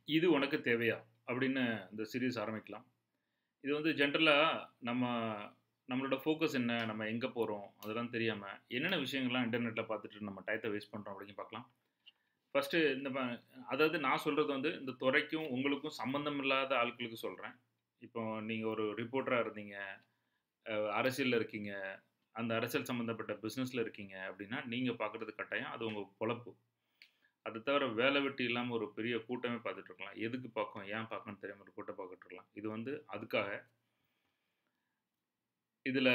இது உனக்கு தேவையா? அப்படின்னு இந்த சீரிஸ் ஆரம்பிக்கலாம். இது வந்து ஜென்ரலா நம்ம நம்மளோட ஃபோக்கஸ் என்ன? நம்ம எங்க போறோம்? அதெல்லாம் தெரியாம, என்னென்ன விஷயங்கள்லாம் இன்டர்நெட்ல பார்த்துட்டு நம்ம டயத்த வேஸ்ட் பண்றோம் அப்படின்னு பார்க்கலாம். ஃபர்ஸ்ட்டு இந்த ப அதாவது நான் சொல்றது வந்து இந்த துறைக்கும், உங்களுக்கும் சம்மந்தம் இல்லாத ஆட்களுக்கு சொல்றேன். இப்போ நீங்க ஒரு ரிப்போர்ட்டரா இருந்தீங்க, அ அரசியல்ல இருக்கீங்க, அந்த அரசியல் சம்மந்தப்பட்ட பிசினஸ்ல இருக்கீங்க அப்படின்னா, நீங்க பார்க்குறது கட்டாயம். அது உங்க பொழப்பு. அத தவிர வேலை வெட்டி இல்லாம ஒரு பெரிய கூட்டமே பார்த்துட்டு இருக்கலாம். எதுக்கு பார்க்கோம்? ஏன் பார்க்கணும்னு தெரியாம ஒரு கூட்டம் பார்த்துட்டு இருக்கலாம். இது வந்து அதுக்காக. இதுல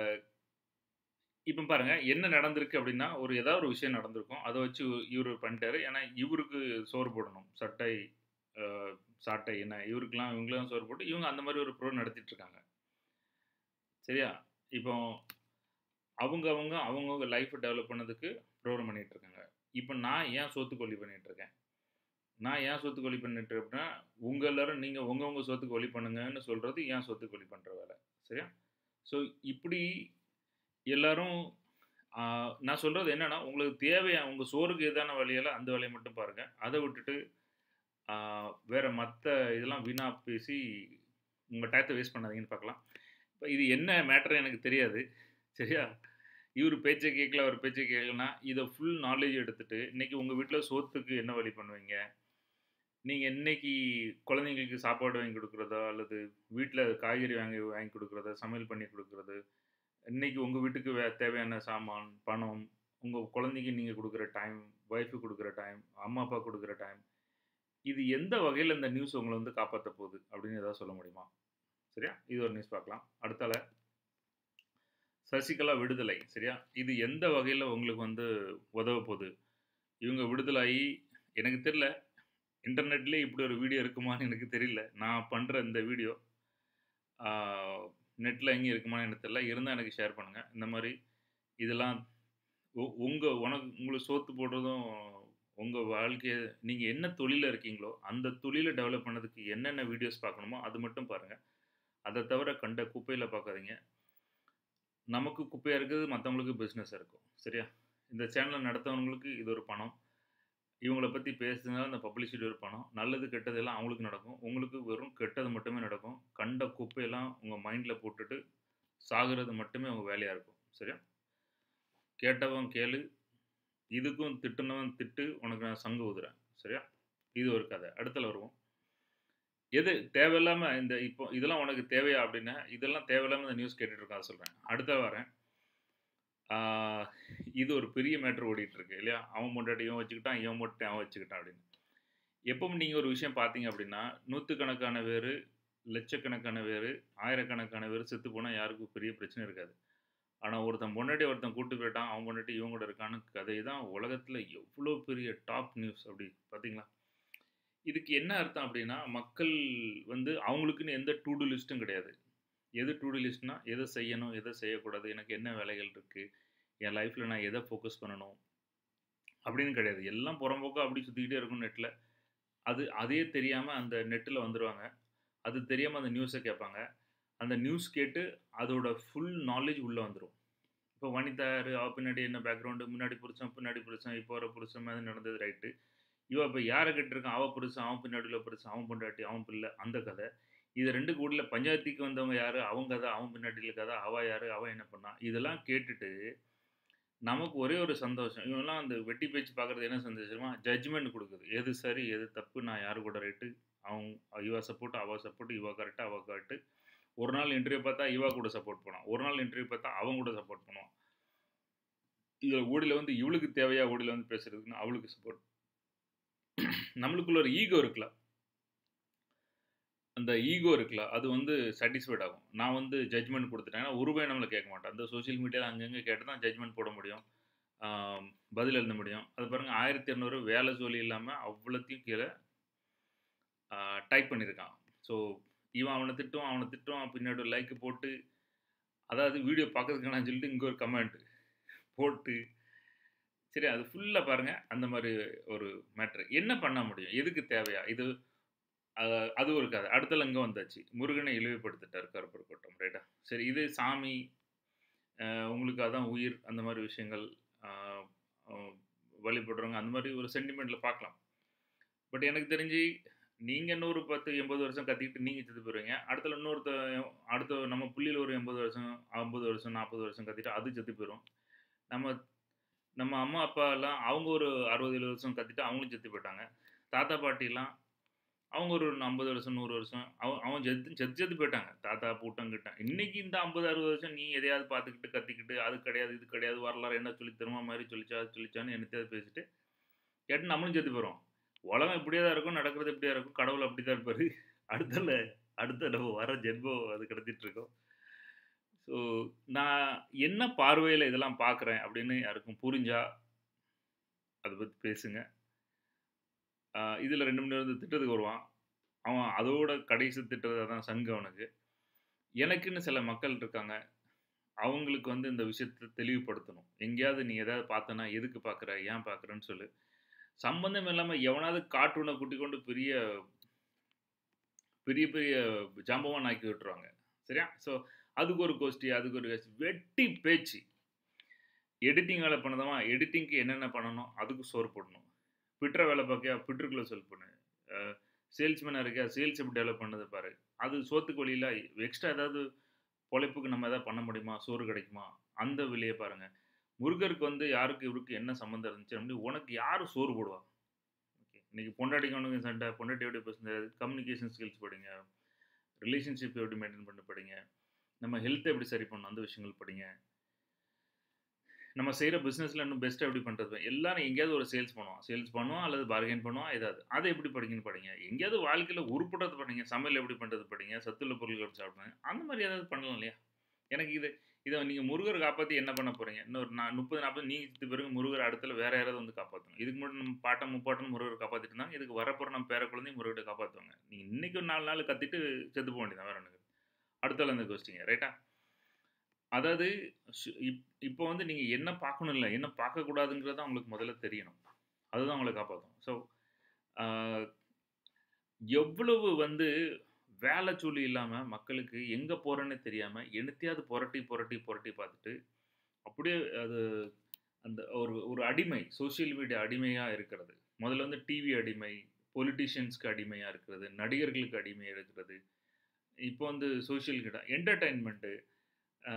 இப்ப பாருங்க, என்ன நடந்திருக்கு அப்படின்னா, ஒரு ஏதாவது ஒரு விஷயம் நடந்திருக்கும். அத வச்சு இவரு பண்ணிட்டாரு. ஏன்னா, இவருக்கு சோறு போடணும். சட்டை, அ சாட்டை என்ன இவருக்கெல்லாம் இவங்களும் சோறு போட்டு, இவங்க அந்த மாரி ஒரு ப்ரோ நடத்திட்டு இருக்காங்க. சரியா? இப்போ அவங்க அவங்க அவங்கவங்க லைஃப்ப டெவலப் பண்ணதுக்கு ப்ரோகிராம் பண்ணிட்டு இருக்காங்க. இப்ப நான் ஏன் சோத்துக்கு வழி பண்ணிட்டு இருக்கேன்? நான் ஏன் சோத்துக்கு வழி பண்ணிட்டு இருக்கேன்னா, உங்க எல்லாரும் நீங்க உங்க உங்க சோத்துக்கு வழி பண்ணுங்கன்னு சொல்றது என் சோத்துக்கு வழி பண்ற வேலை. சரியா? ஸோ இப்படி எல்லாரும் ஆ நான் சொல்றது என்னன்னா, உங்களுக்கு தேவையா உங்க சோறுக்கு எதான வழியெல்லாம் அந்த வேலைய மட்டும் பாருங்க. அத விட்டுட்டு, ஆ வேற மத்த இதெல்லாம் வீணா பேசி உங்க டயத்த வேஸ்ட் பண்ணாதீங்கன்னு பார்க்கலாம். இப்ப இது என்ன மேட்டர்ன்னு எனக்கு தெரியாது. சரியா? இவரு பேச்ச கேட்கல, அவர் பேச்ச கேட்கலன்னா, இத ஃபுல் நாலேட்ஜ் எடுத்துட்டு, இன்னைக்கு உங்க வீட்ல சோத்துக்கு என்ன வழி பண்ணுவீங்க? நீங்க இன்னைக்கு குழந்தைங்களுக்கு சாப்பாடு வாங்கி குடுக்குறதா? அல்லது வீட்ல காய்கறி வாங்கி வாங்கி குடுக்குறதா? சமையல் பண்ணி குடுக்குறது? இன்னைக்கு உங்க வீட்டுக்கு வே தேவையான சாமான், பணம், உங்க குழந்தைக்கு நீங்க குடுக்குற டைம், ஒய்ஃப்க்கு குடுக்குற டைம், அம்மா, அப்பா குடுக்குற டைம். இது எந்த வகையில இந்த நியூஸ் உங்கள வந்து காப்பாத்தப் போகுது? அப்படின்னு ஏதாவது சொல்ல முடியுமா? சரியா? இது ஒரு நியூஸ் பார்க்கலாம். அடுத்தால சசிகலா விடுதலை. சரியா? இது எந்த வகையில உங்களுக்கு வந்து உதவப் போது? இவங்க விடுதலாயி எனக்கு தெரியல. இன்டர்நெட்லயே இப்படி ஒரு வீடியோ இருக்குமான்னு எனக்கு தெரியல. நான் பண்ற இந்த வீடியோ, ஆ நெட்ல எங்கேயும் இருக்குமான்னு எனக்கு தெரியல. இருந்தா எனக்கு ஷேர் பண்ணுங்க. இந்த மாரி இதெல்லாம் உ உங்க உனக்கு உங்களுக்கு சோத்து போடுறதும், உங்க வாழ்க்கைய நீங்க என்ன தொழில்ல இருக்கீங்களோ, அந்த தொழில டெவலப் பண்ணதுக்கு என்னென்ன வீடியோஸ் பார்க்கணுமோ, அது மட்டும் பாருங்க. அத தவிர கண்ட குப்பையில பார்க்காதீங்க. நமக்கு குப்பையா இருக்கிறது மத்தவங்களுக்கு பிசினஸா இருக்கும். சரியா? இந்த சேனல நடத்துறவங்களுக்கு இது ஒரு பணம். இவங்கள பத்தி பேசுனதால இந்த பப்ளிசிட்டி ஒரு பணம். நல்லது, கெட்டது எல்லாம் அவங்களுக்கு நடக்கும். உங்களுக்கு வெறும் கெட்டது மட்டுமே நடக்கும். கண்ட குப்பையெல்லாம் உங்க மைண்ட்ல போட்டுட்டு சாகுறது மட்டுமே உங்க வேலையா இருக்கும். சரியா? கேட்டவன் கேளு. இதுக்கும் திட்டுனவன் திட்டு. உனக்கு நான் சங்கு ஊதுறேன். சரியா? இது ஒரு கதை. அடுத்ததுல வருவோம். எது தேவையில்லாம இந்த இப்போ இதெல்லாம் உனக்கு தேவையா? அப்படின்னா, இதெல்லாம் தேவையில்லாம இந்த நியூஸ் கேட்டுட்டு இருக்கான் சொல்றேன். அடுத்து வரேன். ஆ இது ஒரு பெரிய மேட்டர் ஓடிட்டு இருக்கு இல்லையா? அவன் பொண்டாட்டி இவன் வச்சுக்கிட்டான், இவன் பொண்டாட்டி அவன் வச்சுக்கிட்டான் அப்படின்னு. எப்பவும் நீங்க ஒரு விஷயம் பார்த்தீங்க அப்படின்னா, நூத்துக்கணக்கான பேரு, லட்சக்கணக்கான பேரு, ஆயிரக்கணக்கான பேரு செத்து போனா யாருக்கும் பெரிய பிரச்சனை இருக்காது. ஆனா ஒருத்தன் பொண்டாட்டிய ஒருத்தன் கூட்டு போயிட்டான், அவன் பொண்டாட்டி இவன் கூட இருக்கான்னு கதை தான் உலகத்துல எவ்ளோ பெரிய டாப் நியூஸ் அப்படி பார்த்தீங்களா? இதுக்கு என்ன அர்த்தம் அப்படின்னா, மக்கள் வந்து அவங்களுக்குன்னு எந்த டூ டூ லிஸ்ட்டும் கிடையாது. எது டூ டூ லிஸ்ட்னா, எத செய்யணும், எத செய்யக்கூடாது, எனக்கு என்ன வேலைகள் இருக்கு, என் லைஃப்ல நான் எத ஃபோக்கஸ் பண்ணணும், அப்படின்னு கிடையாது. எல்லாம் புறம்போக்கா அப்படி சுத்திக்கிட்டே இருக்கும் நெட்ல. அது அதே தெரியாம அந்த நெட்ல வந்துருவாங்க. அது தெரியாம அந்த நியூஸ கேட்பாங்க. அந்த நியூஸ் கேட்டு அதோட ஃபுல் நாலேட்ஜ் உள்ள வந்துரும். இப்போ வனிதா யாரு? அவ பின்னாடி என்ன பேக்கிரவுண்டு? முன்னாடி புருஷன், பின்னாடி புருஷன், இப்போ வர புருஷன் மாதிரி நடந்தது ரைட்டு. இவ இப்ப யார கட்டியிருக்கான்? அவ புருஷன், அவன் பின்னாடி உள்ள புருஷன், அவன் பொண்டாட்டி, அவன் பிள்ளை அந்த கதை. இது 2க்கும் ஊர்ல பஞ்சாயத்துக்கு வந்தவங்க யாரு? அவன் கதை, அவன் பின்னாடி உள்ள கதை, அவ யாரு? அவ என்ன பண்ணா? இதெல்லாம் கேட்டுட்டு, நமக்கு ஒரே ஒரு சந்தோஷம். இவன்லாம் அந்த வெட்டி பேச்சு பார்க்குறது என்ன சந்தோஷமா? ஜட்ஜ்மென்ட் குடுக்குது. எது சரி, எது தப்பு, நான் யாரு கூட ரைட்டு, அவன் இவ சப்போர்ட், அவ சப்போர்ட், இவ கரெக்ட்டு, அவ கரெக்ட்டு. ஒரு நாள் இன்டர்வியூ பார்த்தா இவ கூட சப்போர்ட் பண்ணுவான். ஒரு நாள் இன்டர்வியூ பார்த்தா அவன் கூட சப்போர்ட் பண்ணுவான். இதுல ஓடில வந்து இவளுக்கு தேவையா ஓடில வந்து பேசுறதுக்குன்னு அவளுக்கு சப்போர்ட். நம்மளுக்குள்ள ஒரு ஈகோ இருக்குல்ல. அந்த ஈகோ இருக்குல்ல, அது வந்து சாட்டிஸ்ஃபைட் ஆகும். நான் வந்து ஜட்ஜ்மென்ட் குடுத்துட்டேன். ஏன்னா, ஒரு பையன் நம்மள கேட்க மாட்டான். அந்த சோசியல் மீடியால அங்கங்க கேட்டு தான் ஜட்ஜ்மென்ட் போட முடியும். ஆ பதில் எழுத முடியும். அது பாருங்க 1200 வேலை ஜோலி இல்லாம அவ்வளத்தையும் கீழ ஆ டைப் பண்ணியிருக்கான். ஸோ இவன் அவன திட்டுவான், அவன திட்டுவான், பின்னாடி ஒரு லைக் போட்டு, அதாவது வீடியோ பார்க்கறதுக்கு வேணாம்னு சொல்லிட்டு இங்க ஒரு கமெண்ட் போட்டு, சரி அது ஃபுல்லா பாருங்க. அந்த மாரி ஒரு மேட்டர். என்ன பண்ண முடியும்? எதுக்கு தேவையா? இது அ அது ஒரு கதை. அடுத்ததுல இங்க வந்தாச்சு. முருகனை இழிவுபடுத்திட்டார் கருப்பர் கோட்டம். ரைட்டா? சரி இது சாமி, அ உங்களுக்கு அதான் உயிர் அந்த மாரி விஷயங்கள், ஆ அ வழிபடுறவங்க அந்த மாரி ஒரு சென்டிமென்ட்ல பார்க்கலாம். பட் எனக்கு தெரிஞ்சு நீங்க இன்னொரு 10, 80 வருஷம் கத்திக்கிட்டு நீங்க செத்து போயிருவீங்க. அடுத்தல இன்னொருத்த அடுத்த நம்ம புள்ளையில ஒரு 80 வருஷம், 50 வருஷம், 40 வருஷம் கத்திட்டு அது செத்து போயிரும். நம்ம நம்ம அம்மா, அப்பாலாம் அவங்க ஒரு 60, 70 வருஷம் கத்திட்டு அவங்களும் செத்து போயிட்டாங்க. தாத்தா, பாட்டிலாம் அவங்க ஒரு 50 வருஷம், 100 வருஷம் அவ அவன் செத்து செத்து செத்து போயிட்டாங்க. தாத்தா, பூட்டன், கிட்டன். இன்னைக்கு இந்த 50, 60 வருஷம் நீ எதையாவது பார்த்துக்கிட்டு, கத்திக்கிட்டு, அது கிடையாது, இது கிடையாது, வரலாறு என்ன சொல்லி தருமா, மாரி சொல்லிச்சா, அது சொல்லிச்சான்னு என்னத்தையாவது பேசிட்டு, கேட்டு நம்மளும் செத்து போயிரும். உலகம் இப்படியே தான் இருக்கும், நடக்கிறது இப்படியே இருக்கும். கடவுள் அப்படித்தான் இருப்பாரு. அடுத்தால அடுத்த நம்ம வர ஜென்மம் அது கடத்திட்டு இருக்கோம். ஸோ நான் என்ன பார்வையில இதெல்லாம் பார்க்குறேன் அப்படின்னு யாருக்கும் புரிஞ்சா, அத பத்தி பேசுங்க. ஆ இதுல 2 மணி நேரம் வந்து திட்டத்துக்கு வருவான். அவன் அதோட கடைசி திட்டுறது அதான் சங்கு அவனுக்கு. எனக்குன்னு சில மக்கள் இருக்காங்க. அவங்களுக்கு வந்து இந்த விஷயத்த தெளிவுபடுத்தணும். எங்கேயாவது நீ ஏதாவது பார்த்தன்னா, எதுக்கு பார்க்குற? ஏன் பார்க்குறன்னு சொல்லு. சம்பந்தம் இல்லாம எவனாவது கார்ட்டூன கூட்டிக் கொண்டு பெரிய பெரிய பெரிய ஜாம்பவான் ஆக்கி விட்டுருவாங்க. சரியா? ஸோ அதுக்கு ஒரு கோஷ்டி, அதுக்கு ஒரு கோஷ்டி. வெட்டி பேச்சு. எடிட்டிங் வேலை பண்ணுதமா, எடிட்டிங்க்கு என்னென்ன பண்ணணும், அதுக்கு சோறு போடணும். பிட்ற வேலை பார்க்கியா, பிட்ருக்குள்ள சொல் பண்ணு. அ சேல்ஸ்மேனா இருக்கியா, சேல்ஸ் எப்படி டெவலப் பண்ணுது பாரு. அது சோத்துக்கு வழியில எக்ஸ்ட்ரா ஏதாவது பொழைப்புக்கு நம்ம ஏதாவது பண்ண முடியுமா? சோறு கிடைக்குமா? அந்த வேலைய பாருங்க. முருகருக்கு வந்து யாருக்கு இவருக்கு என்ன சம்மந்தம் இருந்துச்சு அப்படின்னு உனக்கு யாரு சோறு போடுவா? ஓகே. இன்னைக்கு பொண்டாட்டிக்கும் அவனுக்கும் சண்டை, பொண்டாட்டி எப்படி பேசுறது, கம்யூனிகேஷன் ஸ்கில்ஸ் படிங்க. ரிலேஷன்ஷிப் எப்படி மெயின்டெயின் பண்ண படிங்க. நம்ம ஹெல்த்த எப்படி சரி பண்ணணும், அந்த விஷயங்கள் படிங்க. நம்ம செய்ற பிசினஸ்ல இன்னும் பெஸ்ட்டா எப்படி பண்றது? எல்லாரும் எங்கேயாவது ஒரு சேல்ஸ் பண்ணுவான். சேல்ஸ் பண்ணுவான் அல்லது பார்கெயின் பண்ணுவான் ஏதாவது. அத எப்படி படிக்கணும்னு படிங்க. எங்கேயாவது வாழ்க்கையில உருப்படுறது படிங்க. சமையல் எப்படி பண்றது படிங்க. சத்துள்ள பொருட்கள் எப்படி சாப்பிடுங்க. அந்த மாரி ஏதாவது பண்ணலாம் இல்லையா? எனக்கு இது இத நீங்க முருகர காப்பாத்தி என்ன பண்ண போறீங்க? இன்னொரு நா 30, 40 நீங்க செத்த பிறகு முருகர் அடுத்துல வேற யாராவது வந்து காப்பாத்தணும். இதுக்கு முன்னாடி நம்ம பாட்டன், முப்பாட்டன் முருகர காப்பாத்திட்டு இருந்தாங்க. இதுக்கு வரப்போற நம்ம பேர குழந்தையும் முருகர்ட்ட காப்பாத்துவாங்க. நீங்க இன்னைக்கு ஒரு 4 நாள் கத்திட்டு செத்து போ வேண்டியது தான். வேற ஒண்ணும் இல்ல. அடுத்த ஆள் வந்து கோச்சிங்க. ரைட்டா? அதாவது ஷ் இப் இப்போ வந்து நீங்க என்ன பார்க்கணும் இல்ல, என்ன பார்க்கக்கூடாதுங்கிறது தான் உங்களுக்கு முதல்ல தெரியணும். அதுதான் உங்கள காப்பாத்தும். ஸோ ஆ எவ்வளவு வந்து வேலை சுழி இல்லாம மக்களுக்கு எங்க போறேன்னே தெரியாம, என்னத்தையாவது புரட்டி, புரட்டி, புரட்டி பார்த்துட்டு, அப்படியே அது அந்த ஒரு ஒரு அடிமை, சோசியல் மீடியா அடிமையா இருக்கிறது. முதல்ல வந்து டிவி அடிமை, பொலிட்டீஷியன்ஸ்க்கு அடிமையா இருக்கிறது, நடிகர்களுக்கு அடிமையா இருக்கிறது. இப்போ வந்து சோசியல் மீடியா என்டர்டெயின்மென்ட்டு, ஆ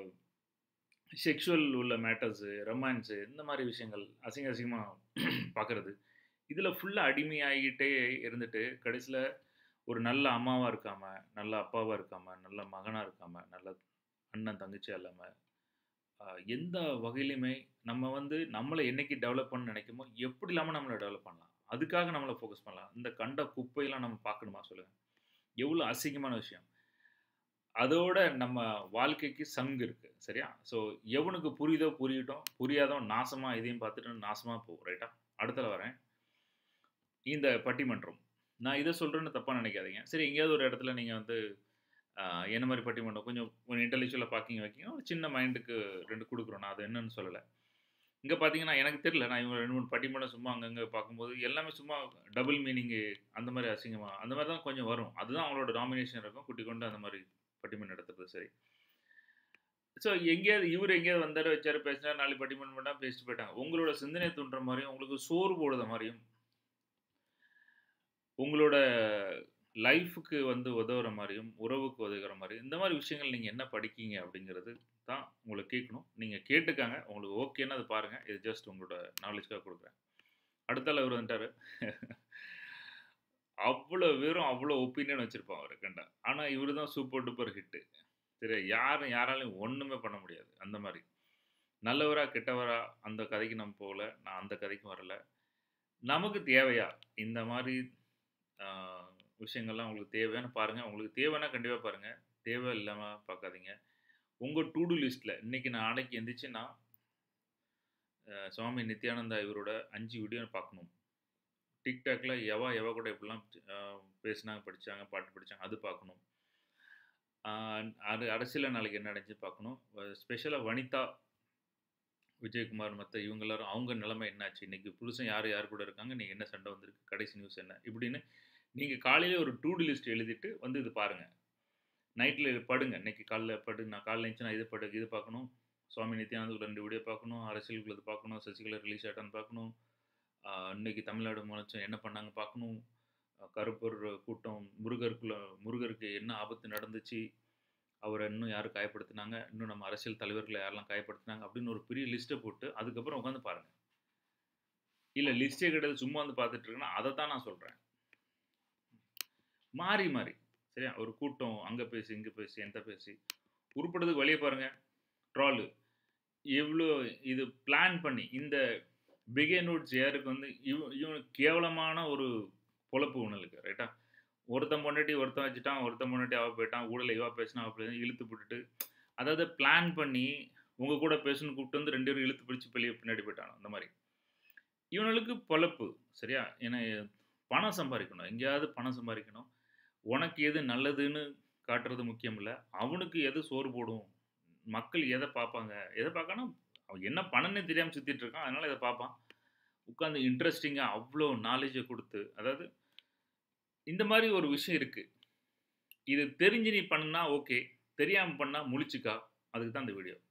செக்சுவல் உள்ள மேட்டர்ஸு, ரொமான்ஸு இந்த மாரி விஷயங்கள் அசிங்க அசிங்கமா பார்க்கறது. இதுல ஃபுல்லா அடிமையாகிட்டே இருந்துட்டு, கடைசில ஒரு நல்ல அம்மாவா இருக்காம, நல்ல அப்பாவா இருக்காம, நல்ல மகனா இருக்காம, நல்ல அண்ணன், தங்கச்சியா இல்லாம, அ எந்த வகையிலுமே நம்ம வந்து நம்மள என்னைக்கு டெவலப் பண்ணணும்னு நினைக்கிறோமோ, எப்படி இல்லாம நம்மள டெவலப் பண்ணலாம். அதுக்காக நம்மள ஃபோக்கஸ் பண்ணலாம். இந்த கண்ட குப்பையெல்லாம் நம்ம பார்க்கணுமா சொல்லுங்க? எவ்வளோ அசிங்கமான விஷயம். அதோட நம்ம வாழ்க்கைக்கு சங்கு இருக்கு. சரியா? ஸோ எவனுக்கு புரியுதோ புரியட்டும். புரியாதவன் நாசமா இதையும் பார்த்துட்டு நாசமா போ. ரைட்டா? அடுத்தல வரேன். இந்த பட்டிமன்றம். நான் இத சொல்றேன்னு தப்பா நினைக்காதீங்க. சரி எங்கேயாவது ஒரு இடத்துல நீங்க வந்து அ என்ன மாரி பட்டிமன்றம் கொஞ்சம் கொஞ்சம் இன்டெலெக்சுவலா பார்க்கிங்க, வைக்கிங்க. ஒரு சின்ன மைண்டுக்கு 2 குடுக்குறோம். நான் அது என்னன்னு சொல்லல. இங்க பார்த்தீங்கன்னா, எனக்கு தெரியல. நான் இவங்க 2, 3 பட்டிமன்றம் சும்மா அங்கங்க பார்க்கும்போது, எல்லாமே சும்மா டபுள் மீனிங்கு அந்த மாரி அசிங்கமா அந்த மாரி தான் கொஞ்சம் வரும். அதுதான் அவங்களோட டாமினேஷன் இருக்கும். கூட்டிக் கொண்டு அந்த மாரி பட்டிமன்றம் நடத்துறது சரி. ஸோ எங்கேயாவது இவரு எங்கேயாவது வந்தாரு, வச்சாரு, பேசினாரு, 4 பட்டிமன்றம் பண்ணா பேசிட்டு போயிட்டாங்க. உங்களோட சிந்தனை தூண்டுற மாரியும், உங்களுக்கு சோறு போடுற மாரியும் உங்களோட லைஃப்க்கு வந்து உதவுற மாரியும், உறவுக்கு உதவுற மாரியும், இந்த மாரி விஷயங்கள் நீங்க என்ன படிக்கீங்க அப்படிங்கிறது தான் உங்கள கேட்கணும். நீங்க கேட்டுக்கங்க. உங்களுக்கு ஓகேன்னா அத பாருங்க. இது ஜஸ்ட் உங்களோட நாலேட்ஜ்க்காக குடுக்குறேன். அடுத்த ஆள் இவரு வந்துட்டாரு. அவ்வளோ வெறும் அவ்வளோ ஒப்பீனியன் வச்சிருப்பான் அவரு கண்டா. ஆனா இவரு தான் சூப்பர் டூப்பர் ஹிட்டு. சரியா? யாரும் யாராலயும் ஒண்ணுமே பண்ண முடியாது. அந்த மாரி. நல்லவரா, கெட்டவரா அந்த கதைக்கு நம்ம போகல. நான் அந்த கதைக்கும் வரல. நமக்கு தேவையா? இந்த மாரி ஆ விஷயங்கள்லாம் உங்களுக்கு தேவையான்னு பாருங்க. உங்களுக்கு தேவைன்னா கண்டிப்பா பாருங்க. தேவை இல்லாம பார்க்காதீங்க. உங்க டூ டூ லிஸ்ட்ல இன்னைக்கு நான் நாளைக்கு எந்திரிச்சு நான் அ சுவாமி நித்யானந்தா இவரோட 5 வீடியோ பார்க்கணும். டிக்டாக்ல எவா எவ கூட எப்படிலாம் அ பேசினாங்க, படிச்சாங்க, பாட்டு படிச்சாங்க அது பார்க்கணும். ஆ அது அரசியல்ல நாளைக்கு என்ன நடந்துச்சு பார்க்கணும். வ ஸ்பெஷலா வனிதா, விஜயகுமார் மத்த இவங்க எல்லாரும் அவங்க நிலைமை என்னாச்சு? இன்னைக்கு புருஷன் யார் யார் கூட இருக்காங்க? இன்னைக்கு என்ன சண்டை வந்திருக்கு? கடைசி நியூஸ் என்ன? இப்படின்னு நீங்க காலையில ஒரு டூ டூ லிஸ்ட் எழுதிட்டு வந்து இது பாருங்க. நைட்ல படுங்க. இன்னைக்கு காலைல படு நான் காலைல எந்திரிச்சு நான் இது படு இது பார்க்கணும். சுவாமி நித்யானந்தாவுக்கு 2 வீடியோ பார்க்கணும். அரசியலுக்குள்ளது பார்க்கணும். சசிகலா ரிலீஸ் ஆயிட்டான்னு பார்க்கணும். ஆ இன்னைக்கு தமிழ்நாடு முதலமைச்சர் என்ன பண்ணாங்க பார்க்கணும். கருப்பர் கூட்டம் முருகருக்குள்ள முருகருக்கு என்ன ஆபத்து நடந்துச்சு அவரை இன்னும் யார் காயப்படுத்தினாங்க இன்னும் நம்ம அரசியல் தலைவர்களை யாரெல்லாம் காயப்படுத்தினாங்க அப்படின்னு ஒரு பெரிய லிஸ்ட்டை போட்டு அதுக்கப்புறம் உட்காந்து பாருங்கள் இல்லை லிஸ்ட்டே கிடையாது சும்மா வந்து பார்த்துட்டு இருக்குன்னா அதை தான் நான் சொல்கிறேன் மாறி மாறி சரியா ஒரு கூட்டம் அங்கே பேசி இங்கே பேசி எந்த பேசி உருப்படுறதுக்கு வழியை பாருங்கள் ட்ராலு எவ்வளோ இது பிளான் பண்ணி இந்த பிகே நோட்ஸ் யாருக்கு வந்து இவ இவனுக்கு கேவலமான ஒரு பொழப்பு உணலுக்கு ரைட்டா ஒருத்தன் பொண்டாட்டி ஒருத்தன் வச்சுட்டான் ஒருத்தன் பொண்டாட்டி அவ போயிட்டான் ஊழல இவா பேசினா அவ பேசினா இழுத்து போட்டுட்டு அதாவது பிளான் பண்ணி உங்கள் கூட பேசணும்னு கூப்பிட்டு வந்து ரெண்டு பேரும் இழுத்து பிடிச்சி வெளியே பின்னாடி போயிட்டானோ அந்த மாதிரி இவனுக்கு பொழப்பு சரியா ஏன்னா பணம் சம்பாதிக்கணும் எங்கேயாவது பணம் சம்பாதிக்கணும் உனக்கு எது நல்லதுன்னு காட்டுறது முக்கியம் இல்லை அவனுக்கு எது சோறு போடும் மக்கள் எதை பார்ப்பாங்க எதை பார்க்கானா அவன் என்ன பணம்னே தெரியாமல் சுற்றிட்டு இருக்கான் அதனால் இதை பார்ப்பான் உட்காந்து இன்ட்ரெஸ்டிங்காக அவ்வளோ நாலேஜை கொடுத்து அதாவது இந்த மாதிரி ஒரு விஷயம் இருக்குது இது தெரிஞ்சு நீ பண்ணா ஓகே தெரியாமல் பண்ணால் முழிச்சுக்கா அதுக்கு தான் இந்த வீடியோ